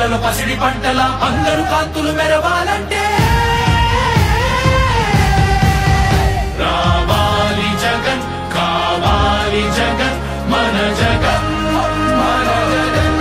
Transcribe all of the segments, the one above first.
కళ్ళలో పసిడి పంటల అందరు కాంతులు మెరవాలంటే రావాలి జగన్ కావాలి జగన్ మన జగన్ మన జగన్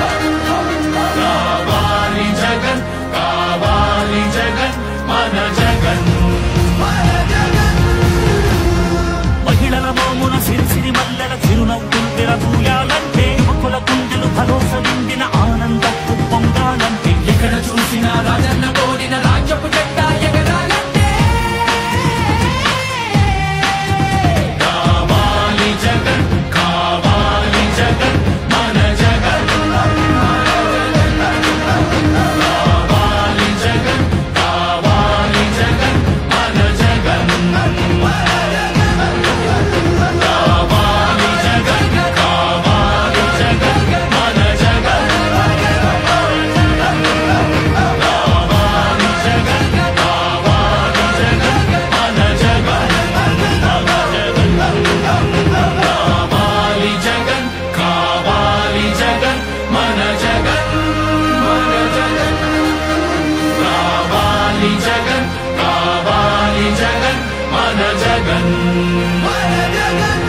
రావాలి జగన్ కావాలి జగన్ మన జగన్ మన జగన్ మహిళల మోమున సిరిసిరి మల్లెల చిరునవ్వులు విరబూయాలంటే యువకుల గుండెలు భరోసా నిండిన ఆనందం పొంగాలంటే ఎక్కడ చూసినా రాజన్న కోరిన రాజ్యపు జెండా ఎగరాలంటే కావాలి జగన్ కావాలి జగన్ మన జగన్ కావాలి జగన్ కావాలి జగన్ మన జగన్ కావాలి జగన్ కావాలి జగన్ మన జగన్ కావాలి జగన్ కావాలి జగన్ మన జగన్ కావాలి జగన్ కావాలి జగన్ మన జగన్ మన జగన్ కావాలి జగన్ కావాలి జగన్ మన జగన్ మన జగన్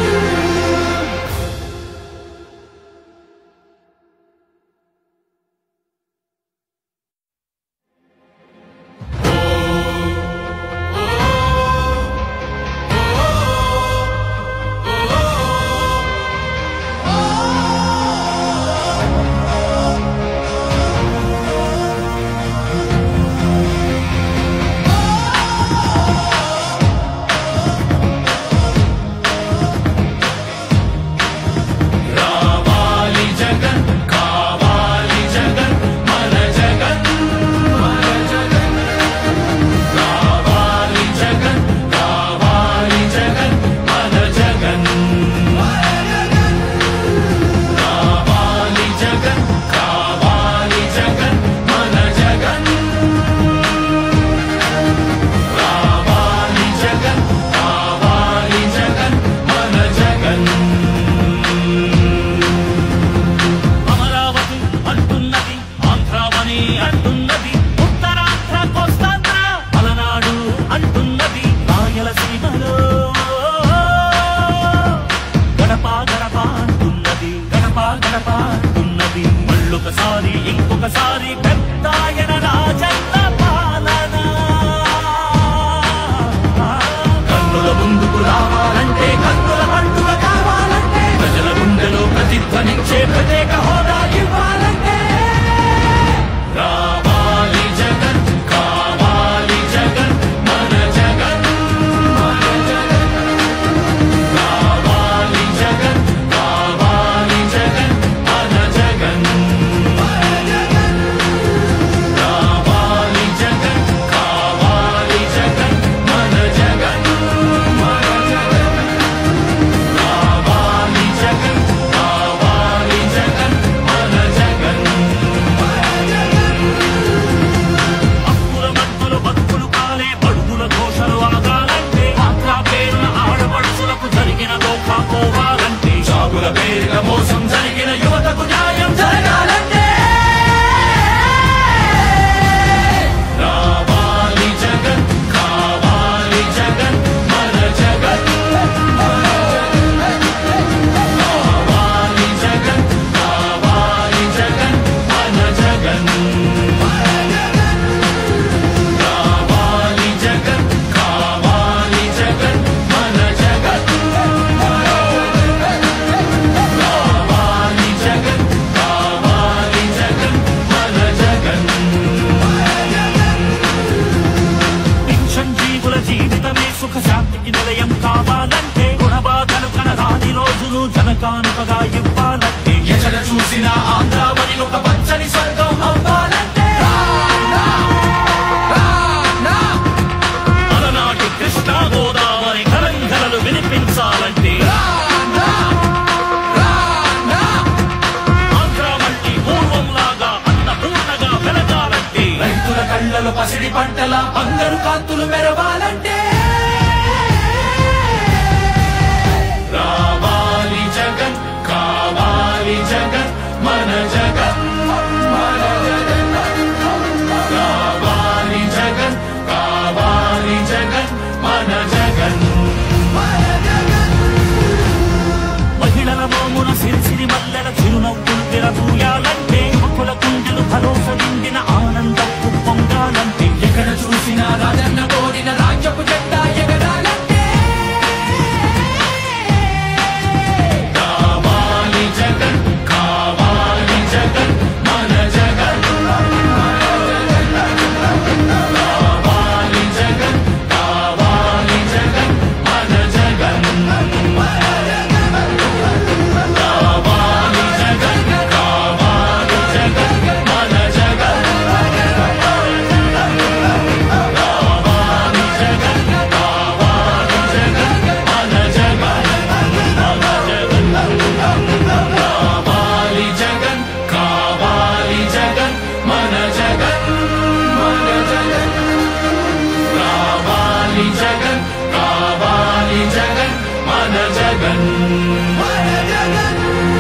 రావాలి జగన్ కావాలి జగన్ మన జగన్ మన జగన్ రావాలి జగన్ కావాలి జగన్ మన జగన్ రావాలి జగన్ కావాలి జగన్ మన జగన్ రావాలి జగన్ కావాలి జగన్ మన జగన్ అమరావతి అంటున్నది ఆంధ్రావని అంటున్నది ఉత్తరాంధ్ర కోస్తాంధ్ర పలనాడు అంటున్నది రాయలసీమలో గడప గడప అంటున్నది గడప గడప అంటున్నది మళ్ళొకసారి ఇంకొకసారి పెద్దాయన రాజన్న పాలన కన్నుల ముందుకు రావాలంటే కన్నుల పండుగ కావాలంటే ప్రజల గుండెలో ప్రతిధ్వనించే ప్రత్యేక హోదా ఇవ్వాలంటే రావాలి జగన్ కావాలి జగన్ మన జగన్ మన జగన్ కావాలి జగన్ కావాలి జగన్ మన జగన్ మన జగన్ కావాలి జగన్ కావాలి జగన్ మన జగన్ మన జగన్ కావాలి జగన్ కావాలి జగన్ మన జగన్ అప్పుల మత్తులు బతుకులు కాలే బడుగుల ఘోషలు ఆగాలంటే ఆంధ్రా పేరున ఆడపడుచులకు జరిగిన దోఖా పోవాలంటే జాగుల పేరిట మోసం జరిగిన యువతకు న్యాయం జరగాలంటే రావాలి జగన్ కావాలి జగన్ మన జగన్ కావాలి జగన్ కావాలి జగన్ మన జగన్ కావాలి జగన్ కావాలి జగన్ మన జగన్ కావాలి జగన్ కావాలి జగన్ మన జగన్ పింఛన్ జీవుల జీవితమే సుఖ శాంతికి నిలయం కావాలంటే గుణబాధలు కనరాని రోజులు జనకానుకగా ఇవ్వాలంటే ఎక్కడ చూసినా ఆంధ్రావని ఒక పచ్చని స్వర్గం అవ్వాలంటే అలనాటి కృష్ణా గోదావరి కలంకలలు వినిపించాలంటే ఆంధ్ర మళ్ళీ పూర్వంలాగా అన్నపూర్ణగా వెలగాలంటే రైతుల కళ్ళలో పసిడి పంటల అందరు కాంతులు మెరవాలంటే రావాలి జగన్ కావాలి జగన్ మన జగన్ మన జగన్ విరబూయాలంటే యువకుల గుండెలు భరోసా నిండిన ఆనందపు పొంగాలంటే ఎక్కడ చూసినా రాజన్న కోరిన రాజ్యపు జెండా ఎగరాలంటే కావాలి జగన్ కావాలి జగన్ మన జగన్ కావాలి జగన్ కావాలి జగన్ మన జగన్ కావాలి జగన్ కావాలి జగన్ మన జగన్ కావాలి జగన్ కావాలి జగన్ మన జగన్ మన జగన్ కావాలి జగన్ కావాలి జగన్ మన జగన్ మన జగన్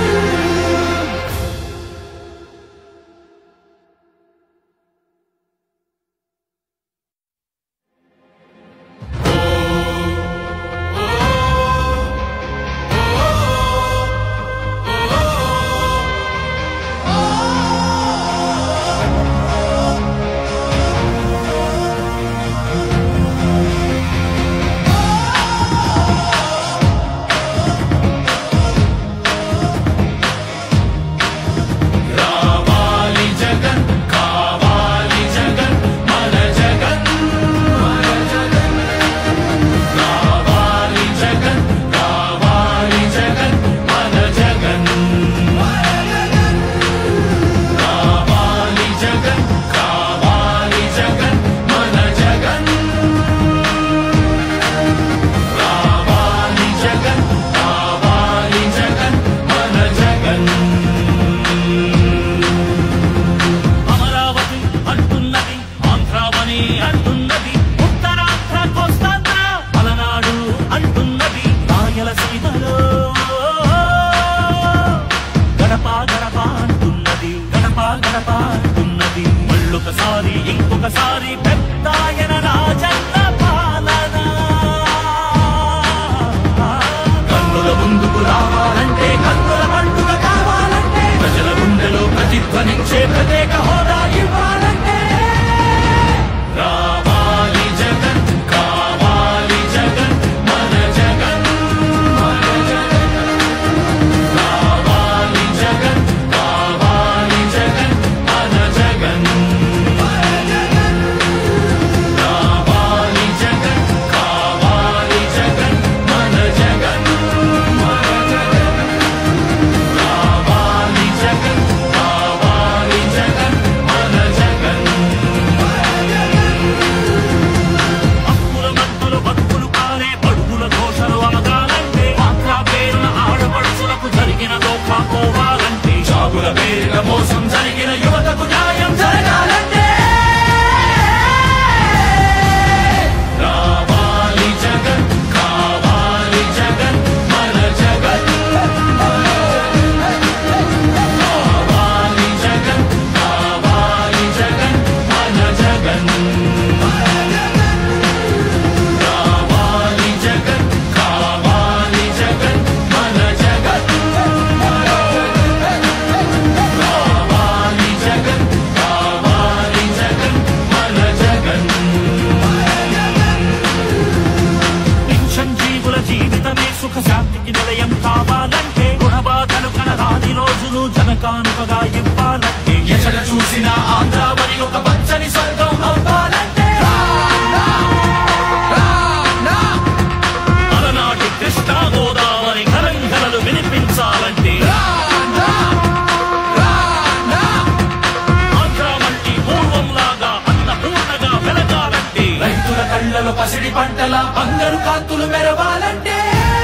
రావాలి జగన్ కావాలి జగన్ మన జగన్ మన జగన్ కావాలి జగన్ కావాలి జగన్ మన జగన్ మన జగన్ కావాలి జగన్ కావాలి జగన్ మన జగన్ కావాలి జగన్ కావాలి జగన్ మన జగన్ అమరావతి అంటున్నది ఆంధ్రావని అంటున్నది ఉత్తరాంధ్ర కోస్తాంధ్ర పలనాడు అంటున్నది రాయలసీమలో గడప గడప అంటున్నది గడప గడప అంటున్నది మళ్ళొకసారి ఇంకొకసారి పెద్దాయన రాజన్న పాలన కన్నుల ముందుకు రావాలంటే కన్నుల పండుగ కావాలంటే ప్రజల గుండెలో ప్రతిధ్వనించే ప్రత్యేక హోదా ఇవ్వాలంటే రావాలి జగన్ కావాలి జగన్ మన జగన్ మన జగన్ కావాలి జగన్ కావాలి జగన్ మన జగన్ మన జగన్ కావాలి జగన్ కావాలి జగన్ మన జగన్ మన జగన్ కావాలి జగన్ కావాలి జగన్ మన జగన్ అప్పుల మత్తులు బతుకులు కాలే పడుగుల ఘోషలు ఆగాలంటే ఆంధ్ర పేరున ఆడపడుచులకు జరిగిన దోఖా పోవాలంటే జాగుల పేరిట మోసం జరిగిన యువతకు న్యాయం జరగాలంటే రావాలి జగన్ కావాలి జగన్ మన జగన్ కావాలి జగన్ కావాలి జగన్ మన జగన్ కావాలి జగన్ కావాలి జగన్ మన జగన్ కావాలి జగన్ కావాలి జగన్ మన జగన్ పెన్షన్ జీవుల జీవితమే సుఖ శాంతికి నిలయం కావాలంటే రుణబాధలు కనరాని రోజులు జనకానుకగా ఇవ్వాలంటే ఎక్కడ చూసినా ఆంధ్రావని ఒక పచ్చని స్వర్గం అవ్వాలంటే అలనాటి కృష్ణా గోదావరి కలంకలలు వినిపించాలంటే ఆంధ్ర మళ్ళీ పూర్వంలాగా అన్నపూర్ణగా వెలగాలంటే రైతుల కళ్ళలో పసిడి పంటల బంగారు కాంతులు మెరవాలంటే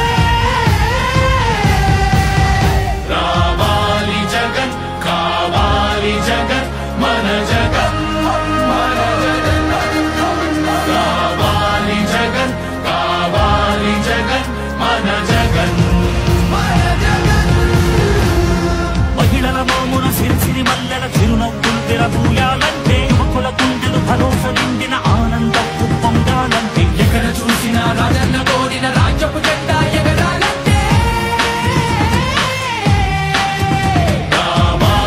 రావాలి జగన్ కావాలి జగన్ మన జగన్ మన జగన్ కావాలి జగన్ కావాలి జగన్ మన జగన్ మన జగన్ మహిళల మోమున సిరిసిరి మల్లెల చిరునవ్వులు విరబూయాలంటే యువకుల గుండెలు భరోసా నిండిన ఆనందపు పొంగాలంటే ఎక్కడ చూసినా రాజన్న కోరిన రాజ్యపు జెండా ఎగరాలంటే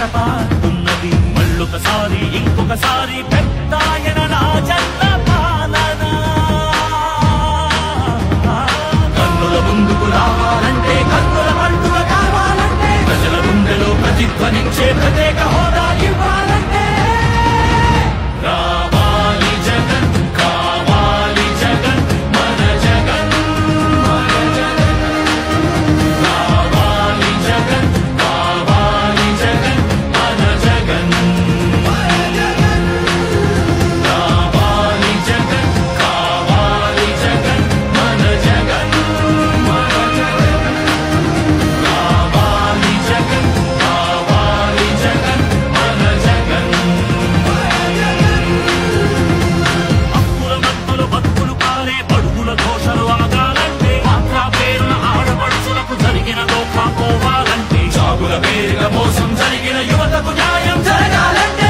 కాపాడుతున్నది మళ్ళొకసారి ఇంకొకసారి పెద్దాయన రాజన్న పాలన కన్నుల ముందుకు రావాలంటే కన్నుల పండుగ కావాలంటే ప్రజల గుండెలో ప్రతిధ్వనించే ప్రత్యేక హోదా ఇవ్వాలంటే రావాలి జగన్ కావాలి జగన్ మన జగన్ మన జగన్ రావాలి జగన్ కావాలి జగన్ మన జగన్ మన జగన్ రావాలి జగన్ కావాలి జగన్ మన జగన్ మన జగన్ రావాలి జగన్ కావాలి జగన్ మన జగన్ అప్పుల మత్తులు బతుకులు కాలే పడుగుల దోషలు ఆగాలంటే ఆంధ్ర పేరున ఆడపడుచులకు జరిగిన దోఖా పోవాలంటే జాగుల పేరుగా మోసం జరిగిన యువతకు న్యాయం జరగాలంటే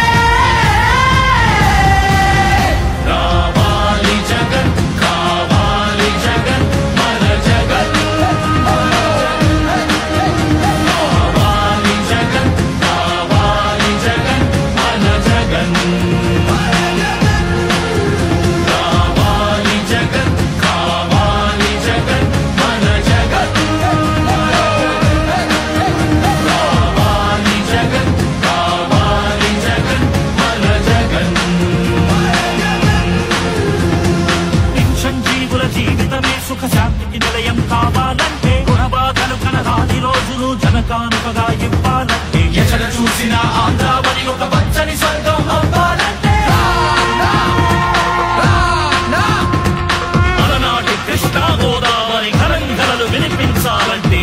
రావాలి జగన్ కావాలి జగన్ మన జగన్ రావాలి జగన్ కావాలి జగన్ మన జగన్ రావాలి జగన్ కావాలి జగన్ మన జగన్ కావాలి జగన్ కావాలి జగన్ మన జగన్ పెన్షన్ జీవుల జీవితమే సుఖ శాంతికి నిలయం కావాలంటే గుణబాధలు కనరాని రోజులు జనకానుకగా ఇవ్వాలంటే ఎక్కడ చూసినా ఆంధ్రావని ఒక పచ్చని స్వర్గం అవ్వాలంటే అలనాటి కృష్ణా గోదావరి కలంకరలు వినిపించాలంటే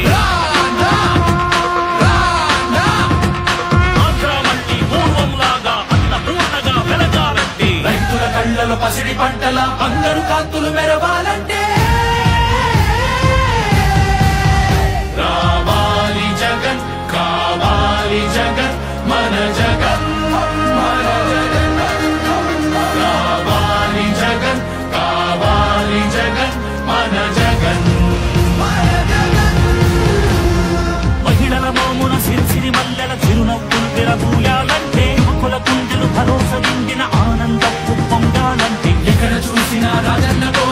ఆంధ్ర మళ్ళీ పూర్వంలాగా అన్నపూర్ణగా వెలగాలంటే రైతుల కళ్ళలో పసిడి పంటల బంగారు కాంతులు మెరవాలంటే రావాలి జగన్ కావాలి జగన్ మన జగన్ మన జగన్ రావాలి జగన్ కావాలి జగన్ మన జగన్ మన జగన్ మహిళల మోమున సిరిసిరి మల్లెల చిరునవ్వులు విరబూయాలంటే యువకుల కుండెలు భరోసా నిండిన ఆనందపు పొంగాలంటే ఎక్కడ చూసినా రాజన్న